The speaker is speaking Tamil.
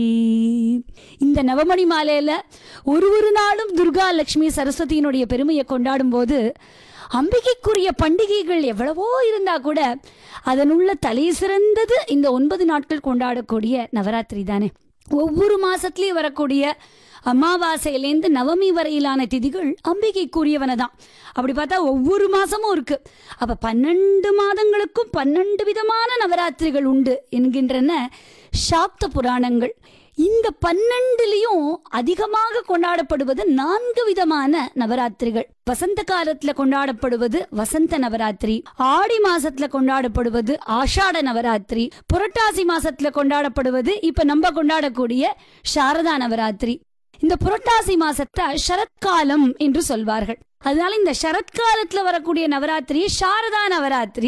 இந்த நவமணி மாலையில ஒரு ஒரு நாளும் துர்கா லட்சுமி சரஸ்வதியினுடைய பெருமையை கொண்டாடும் போது அம்பிகைக்குரிய பண்டிகைகள் எவ்வளவோ இருந்தா கூட அதனுள்ள தலை சிறந்தது இந்த ஒன்பது நாட்கள் கொண்டாடக்கூடிய நவராத்திரி தானே ஒவ்வொரு மாசத்துலயும் வரக்கூடிய அமாவாசையிலேருந்து நவமி வரையிலான திதிகள் அம்பிகைக்குரியவன தான் அப்படி பார்த்தா ஒவ்வொரு மாசமும் இருக்கு அப்ப பன்னெண்டு மாதங்களுக்கும் பன்னெண்டு விதமான நவராத்திரிகள் உண்டு என்கின்றன சாக்த புராணங்கள் இந்த பன்னெண்டுலயும் அதிகமாக கொண்டாடப்படுவது நான்கு விதமான நவராத்திரிகள் வசந்த காலத்துல கொண்டாடப்படுவது வசந்த நவராத்திரி ஆடி மாசத்துல கொண்டாடப்படுவது ஆஷாட நவராத்திரி புரட்டாசி மாசத்துல கொண்டாடப்படுவது இப்ப நம்ம கொண்டாடக்கூடிய சாரதா நவராத்திரி இந்த புரட்டாசி மாசத்தை சரத்காலம் என்று சொல்வார்கள் அதனால இந்த சரத்காலத்துல வரக்கூடிய நவராத்திரி சாரதா நவராத்திரி